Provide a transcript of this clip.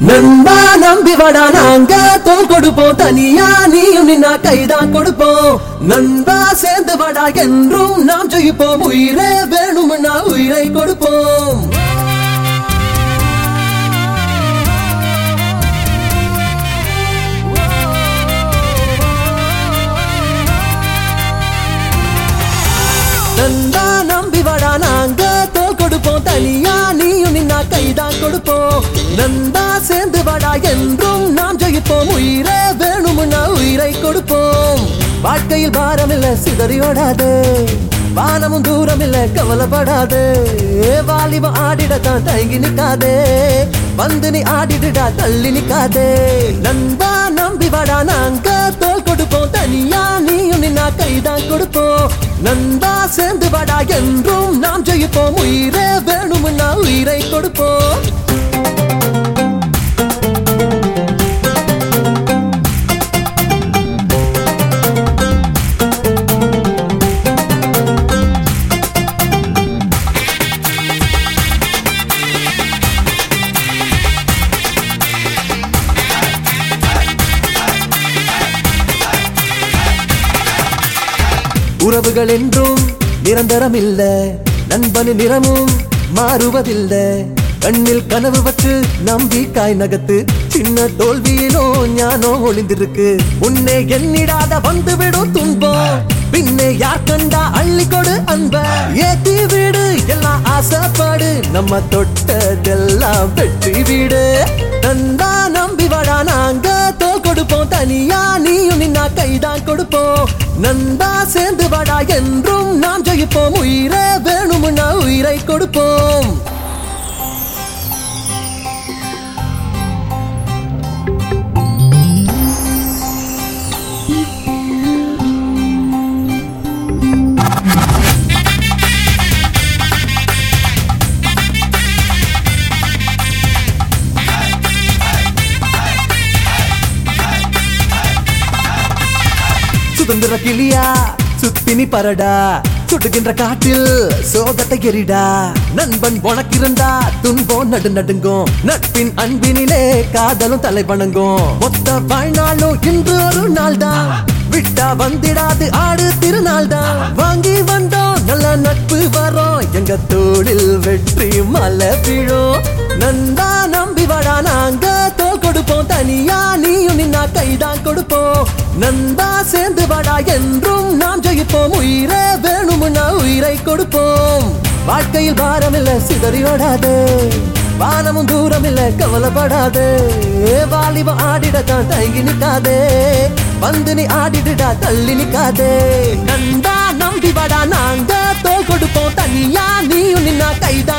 நண்பா நம்பி வாடா நாங்க தோல் கொடுப்போம் தனியா நீயும் நின்னா கைதான் கொடுப்போம் நண்பா சேர்ந்து வாடா என்றும் நாம் ஜெயிப்போம் உயிரே வேணும்னா உயிரை கொடுப்போம் நண்பா நம்பி வாடா நாங்க தோல் கொடுப்போம் தனியா நீயும் நின்னா கைதான் கொடுப்போம் நண்பா சேர்ந்து வாடா என்றும் நாம் ஜெயிப்போம் உயிரே வேணும்னா உயிரை கொடுப்போம் வாழ்க்கையில் பாரம் இல்ல சிதறி ஓடாது வானமும் தூரம் இல்ல கவலைப்படாது வாலிபம் ஆடிடத்தான் தயங்கி நிக்காதே வந்து நீ ஆடிடுடா தள்ளி நிக்காதே நண்பா நம்பி வாடா நாங்க தோல் கொடுப்போம் தனியா நீயும் நின்னா கைதான் கொடுப்போம் நண்பா சேர்ந்து வாடா என்றும் நாம் ஜெயிப்போம் உயிரே வேணும்னா உயிரை கொடுப்போம் உறவுகள் என்றும் நிரந்தரம் இல்ல நண்பனின் நிறமும் மாறுவதில்ல கண்ணில் கனவு வச்சு நம்பிக்காய் நகத்து சின்ன தோல்வியிலோ ஞானோ ஒளிந்திருக்கு முன்னே எண்ணிடாத வந்துவிடும் துன்பம் பின்னே யார் கண்டா அள்ளி கொடு அன்ப ஏத்தி வீடு எல்லாம் ஆசைப்பாடு நம்ம தொட்டதெல்லாம் வெற்றி வீடு நண்பா நம்பி வாடா நாங்க தோல் கொடுப்போம் தனியா நீயும் நின்னா கைதான் கொடுப்போம் நண்பா சேர்ந்து வாடா என்றும் நாம் ஜெயிப்போம் உயிரே வேணும்னா உயிரை கொடுப்போம் சுதந்திர கிளியா சுத்தினி பரடா சுடுகின்ற காட்டில் சோகத்தை எரிடா நண்பன் உனக்கிருந்தா துன்பம் நடு நடுங்கும் நட்பின் அன்பினிலே காதலும் தலை வணங்கும் மொத்த வாழ்நாளும் இன்று ஒரு நாள் தான் விட்டா வந்திடாது ஆடு திருநாள் தான் வாங்கி வந்தோம் நல்ல நட்பு வரோம் எங்க தோளில் வெற்றி மலை விழும் நண்பா நம்பி வாடா நாங்க தோல் கொடுப்போம் தனியா நீயும் நின்னா கைதான் கொடுப்போம் நண்பா சேர்ந்து வாடா என்றும் நாம் ஜெயிப்போம் உயிரே வேணும்னா உயிரை கொடுப்போம் வாழ்க்கையில் பாரம் இல்ல சிதறி ஓடாது வானமும் தூரம் இல்ல கவலைப்படாது வாலிபம் ஆடிடத்தான் தயங்கி நிக்காதே வந்து நீ ஆடிடுடா தள்ளி நிக்காதே நண்பா நம்பி வாடா நாங்க தோல் கொடுப்போம் தனியா நீயும் நின்னா கைதான்